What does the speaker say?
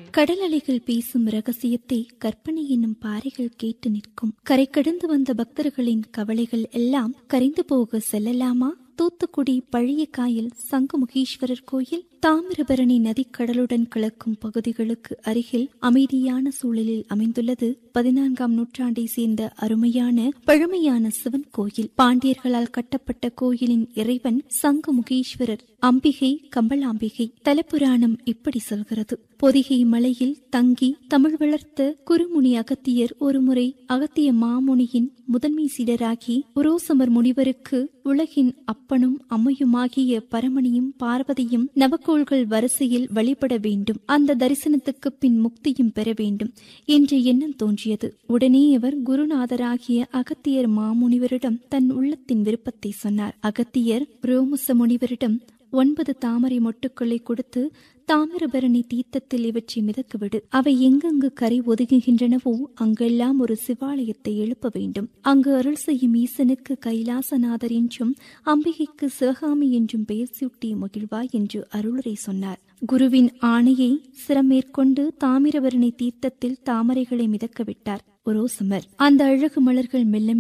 கடல் அலைகள் பேசும் ரகசியத்தை கற்பனை என்னும் பாறைகள் கேட்டு நிற்கும் கரை கடந்து வந்த பக்தர்களின் கவலைகள் எல்லாம் கரைந்து போக செல்லலாமா தூத்துக்குடி பழைய காயல் சங்குமுகீஸ்வரர் கோயில் தாமிரபரணி நதிக்கடலுடன் கலக்கும் பகுதிகளுக்கு அருகில் அமைதியான சூழலில் அமைந்துள்ளது பதினான்காம் நூற்றாண்டை சேர்ந்த அருமையான பழமையான சிவன் கோயில் பாண்டியர்களால் கட்டப்பட்ட கோயிலின் இறைவன் சங்குமுகீஸ்வரர் அம்பிகை கம்பளாம்பிகை தலப்புராணம் இப்படி சொல்கிறது பொதிகை மலையில் தங்கி தமிழ் வளர்த்த குருமுனி அகத்தியர் ஒருமுறை அகத்திய மாமுனியின் முதன்மை சீடராகி உரோசமர் முனிவருக்கு உலகின் அப்பனும் அம்மையுமாகிய பரமணியும் பார்வதியும் நவக்கோள்கள் வரிசையில் வழிபட வேண்டும் அந்த தரிசனத்துக்கு பின் முக்தியும் பெற வேண்டும் என்ற எண்ணம் தோன்றியது உடனே அவர் குருநாதராகிய அகத்தியர் மாமுனிவரிடம் தன் உள்ளத்தின் விருப்பத்தை சொன்னார் அகத்தியர் ரோமுச முனிவரிடம் ஒன்பது தாமரை மொட்டுக்களை கொடுத்து தாமிரபரணி தீர்த்தத்தில் இவற்றை மிதக்கவிடு அவை எங்கெங்கு கரை ஒதுங்குகின்றனவோ அங்கெல்லாம் ஒரு சிவாலயத்தை எழுப்ப வேண்டும் அங்கு அருள் செய்யும் ஈசனுக்கு கைலாசநாதர் என்றும் அம்பிகைக்கு சிவகாமி என்றும் பெயர் சூட்டி மகிழ்வாய் என்று அருளுரை சொன்னார் குருவின் ஆணையை சிரமேற்கொண்டு தாமிரபரணி தீர்த்தத்தில் தாமரைகளை மிதக்க விட்டார் ஒரோசமர் அந்த அழகு மலர்கள் மெல்ல